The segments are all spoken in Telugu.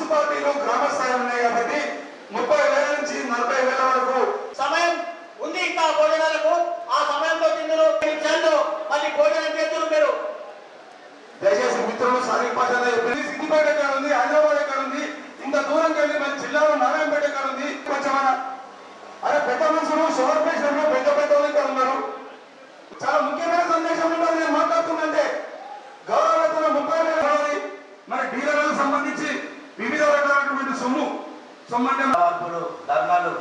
మున్సిపాలిటీలు గ్రామ స్థాయిలు ఉన్నాయి కాబట్టి ముప్పై వేల నుంచి నలభై వేల వరకు సమయం ఉంది ఇంకా భోజనాలకు ఆ సమయంలో తిందులు నిమిషాల్లో మళ్ళీ భోజనం చేతులు మీరు దయచేసి మిత్రులు సాదిక్ పాషాలో చెప్పింది సిద్దిపేట ఎక్కడ ఉంది హైదరాబాద్ ఎక్కడ ఉంది ఇంత దూరం వెళ్ళి మన జిల్లాలో నారాయణపేట ఎక్కడ ఉంది కొంచెం అరే పెద్ద మనుషులు షుగర్ పేషెంట్లు పెద్ద పెద్ద వాళ్ళు ఇక్కడ ఉన్నారు చాలా ముఖ్యమైన సందేశం ఉంటుంది నేను మాట్లాడుతుందంటే గౌరవవేతన ముప్పై వేల రూపాయలు మన డీలర్లకు సంబంధించి వివిధ రకాలైనటువంటి సొమ్ము సొమ్ము అంటే మార్పులు ధర్నాలు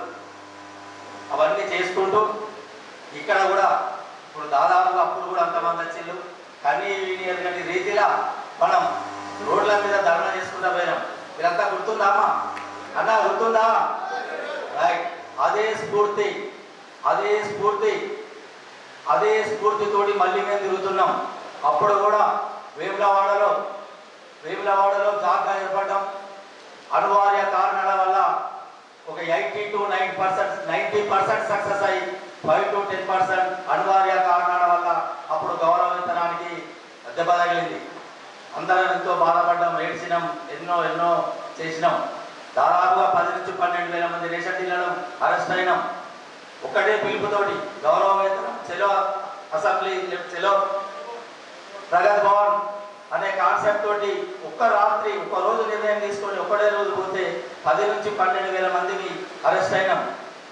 అవన్నీ చేసుకుంటూ ఇక్కడ కూడా ఇప్పుడు దాదాపుగా అప్పుడు కూడా అంతమంది వచ్చిండు కానీ కానీ రీతిలా మనం రోడ్ల మీద ధర్నా చేసుకుంటా పోయినాం మీరంతా గుర్తుందామా అన్నా గుర్తుందా రైట్ అదే స్ఫూర్తి అదే స్ఫూర్తి అదే స్ఫూర్తితోటి మళ్ళీ మేము తిరుగుతున్నాం అప్పుడు కూడా వేములవాడలో వేములవాడలో జాగ్గా ఏర్పడ్డాం అనివార్య కారణాల వల్ల ఒక eighty to nine percent ninety percent success అయ్యి ఫైవ్ టు టెన్ పర్సెంట్ అనివార్య కారణాల వల్ల అప్పుడు గౌరవవేతనానికి దెబ్బ తగిలింది అందరం ఎంతో బాధపడ్డాం ఏడ్చినాం ఎన్నో ఎన్నో చేసినాం దాదాపుగా పది నుంచి పన్నెండు వేల మంది రేషన్ డీలర్లు అరెస్ట్ అయినాం ఒకటే పిలుపుతోటి గౌరవవేతనం చెలో అసెంబ్లీ చెలో ప్రగతి భవన్ అనే కాన్సెప్ట్ తోటి ఒక్క రాత్రి ఒక్క రోజు నిర్ణయం తీసుకొని ఒక్కడే రోజు పోతే పది నుంచి పన్నెండు వేల మందిని అరెస్ట్ అయినాం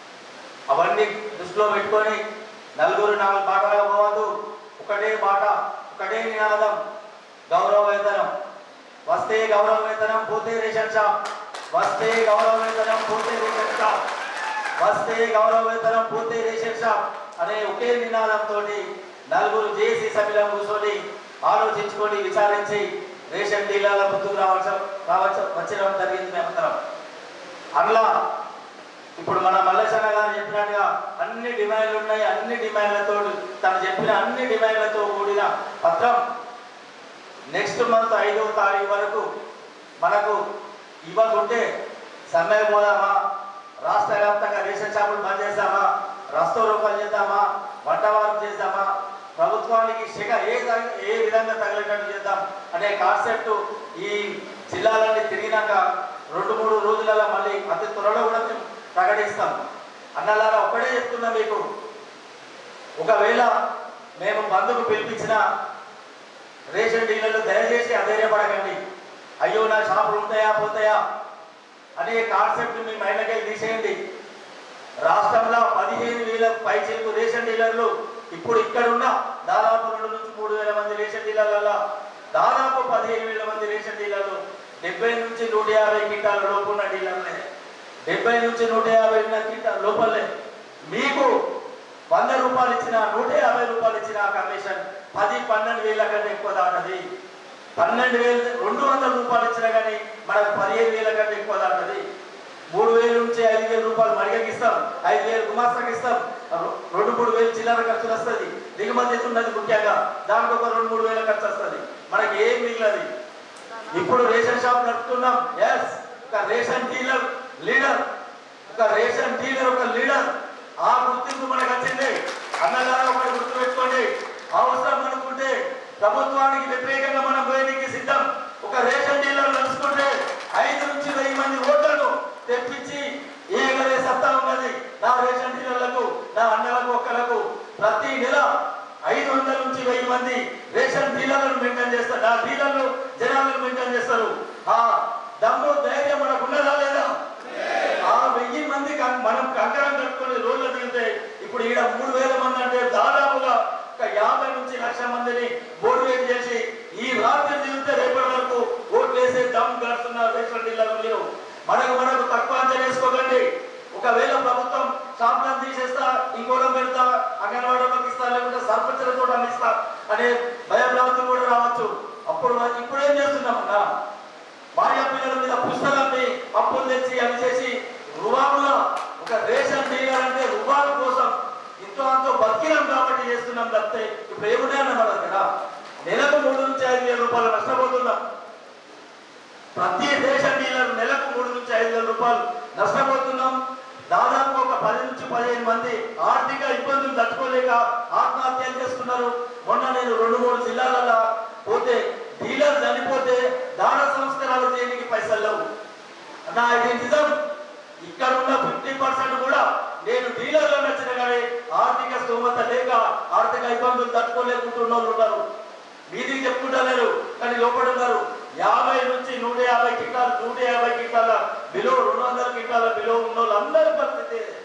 అవన్నీ దృష్టిలో పెట్టుకొని నలుగురు నాలుగు బాటలుగా పోవద్దు ఒకటే బాట ఒకటే నినాదం గౌరవ వేతనం వస్తే గౌరవ వేతనం పోతే రేషన్ షాప్ వస్తే గౌరవ వేతనం పోతే రేషన్ షాప్ వస్తే గౌరవ వేతనం పోతే రేషన్ షాప్ అనే ఒకే నినాదంతో నలుగురు జేసీ సభ్యులను కూర్చొని ఆలోచించుకొని విచారించి రేషన్ డీలర్ల ముందుకు రావచ్చు రావచ్చు వచ్చడం జరిగింది మేమందరం అందులో ఇప్పుడు మన మల్లేశన్న గారు చెప్పినట్టుగా అన్ని డిమాండ్లు ఉన్నాయి అన్ని డిమాండ్లతో తను చెప్పిన అన్ని డిమాండ్లతో కూడిన పత్రం నెక్స్ట్ మంత్ ఐదవ తారీఖు వరకు మనకు ఇవ్వకుంటే సమ్మె పోదామా రాష్ట్ర వ్యాప్తంగా రేషన్ షాపులు బంద్ చేద్దామా రస్తో రూపాయలు చేద్దామా వంటవారం చేద్దామా ప్రభుత్వానికి శిఖ ఏ ద- ఏ విధంగా తగిలేటట్టు చేద్దాం అనే కాన్సెప్ట్ ఈ జిల్లాలన్నీ తిరిగినాక రెండు మూడు రోజులలో మళ్ళీ అతి త్వరలో కూడా మేము ప్రకటిస్తాం అన్నలారా ఒక్కడే చెప్తున్నా మీకు ఒకవేళ మేము బంధుకు పిలిపించిన రేషన్ డీలర్లు దయచేసి అధైర్యపడకండి అయ్యో నా షాపులు ఉంటాయా పోతాయా అనే కాన్సెప్ట్ మీ మైండ్కి తీసేయండి రాష్ట్రంలో పదిహేను వేల పైచీలకు రేషన్ డీలర్లు ఇప్పుడు ఇక్కడున్న దాదాపు రెండు నుంచి మూడు వేల మంది రేషన్ డీలర్ల దాదాపు పదిహేను వేల మంది రేషన్ డీలర్లు డెబ్బై నుంచి నూట యాభై క్వింటాల లోపు ఉన్న డీలర్లే డెబ్బై నుంచి నూట యాభై ఉన్న క్వింటాల లోపలే మీకు వంద రూపాయలు ఇచ్చిన నూట యాభై రూపాయలు ఇచ్చిన కమిషన్ పది పన్నెండు వేల కంటే ఎక్కువ దాటది పన్నెండు వేలు రెండు వందల రూపాయలు ఇచ్చినా కానీ మనకు పదిహేను వేల కంటే ఎక్కువ దాటది మూడు వేల నుంచి ఐదు వేల రూపాయలు మడిగకి ఇస్తాం ఐదు వేలు గుమాస్తాకి ఇస్తాం రె- రెండు మూడు వేలు చిల్లర ఖర్చులు వస్తుంది దిగుమతి ఉన్నది ముఖ్యంగా దానికి ఒక రెండు మూడు వేల ఖర్చు వస్తుంది మనకి ఏం మిగిలది ఇప్పుడు రేషన్ షాప్ నడుపుతున్నాం ఎస్ ఒక రేషన్ డీలర్ లీడర్ ఒక రేషన్ డీలర్ ఒక లీడర్ ఆ గుర్తింపు మనకు వచ్చింది అన్నగారు ఒకటి గుర్తుపెట్టుకోండి అవసరం అనుకుంటే ప్రభుత్వానికి వ్యతిరేకంగా మనం పోయేందుకు సిద్ధం ఒక రేషన్ డీలర్ నడుచుకుంటే ఐదు నుంచి వెయ్యి మంది ఓట్లను తెప్పించి ఏగలే సత్తా ఉన్నది నా రేషన్ డీలర్లకు నా అన్నలకు ఒక్కలకు ప్రతి నెల ఐదు వందల నుంచి వెయ్యి మంది రేషన్ డీలర్లను మెయింటైన్ చేస్తారు ఆ డీలర్లు జనాలను మెయింటైన్ చేస్తారు ఆ దమ్ము ధైర్యం మనకు ఉన్నదా లేదా ఆ వెయ్యి మంది కం- మనం కంకణం కట్టుకొని రోడ్లు దిగితే ఇప్పుడు ఈడ మూడు వేల మంది అంటే దాదాపుగా ఒక యాభై నుంచి లక్ష మందిని మోటివేట్ చేసి ఈ రాత్రి దిగితే రేపటి వరకు ఓట్లు వేసే దమ్ గడుస్తున్న రేషన్ డీలర్లు మీరు మనకు మనకు తక్కువ అంచనా వేసుకోకండి ఒకవేళ ప్రభుత్వం షాపులను తీసేస్తా ఇంకోటం పెడతా అంగన్వాడీలోకి ఇస్తా లేకుంటే సర్పంచులతో అందిస్తా అనే భయభ్రాంతులు కూడా రావచ్చు అప్పుడు మనం ఇప్పుడు ఏం చేస్తున్నాం అన్నా భార్య పిల్లల మీద పుస్తకాన్ని అప్పులు తెచ్చి అవి చేసి రుబాబుగా ఒక రేషన్ డీలర్ అంటే రుబాబు కోసం ఇంతో అంతో బతికినాం కాబట్టి చేస్తున్నాం తప్పితే ఇప్పుడు ఏమున్నాయన్న మన దగ్గర నెలకు మూడు నుంచి ఐదు వేల రూపాయలు నష్టపోతున్నాం ప్రతి రేషన్ డీలర్ నెలకు మూడు నుంచి ఐదు వేల రూపాయలు నష్టపోతున్నాం దాదాపు ఒక పది నుంచి పదిహేను మంది ఆర్థిక ఇబ్బందులు తట్టుకోలేక ఆత్మహత్యలు చేసుకున్నారు మొన్న నేను రెండు మూడు జిల్లాలలో పోతే డీలర్ చనిపోతే దాన సంస్కారాలు చేయడానికి పైసలు లేవు నా ఇది నిజం ఇక్కడ ఉన్న ఫిఫ్టీ పర్సెంట్ కూడా నేను డీలర్లో నచ్చిన కానీ ఆర్థిక స్తోమత లేక ఆర్థిక ఇబ్బందులు తట్టుకోలేకుంటున్న వాళ్ళు ఉన్నారు మీది చెప్పుకుంటలేరు కానీ లోపల ఉన్నారు యాభై నుంచి నూట యాభై కింటాలు నూట యాభై కింటాల బిలో రెండు వందల కింటాల బిలో ఉన్న వాళ్ళందరి పరిస్థితి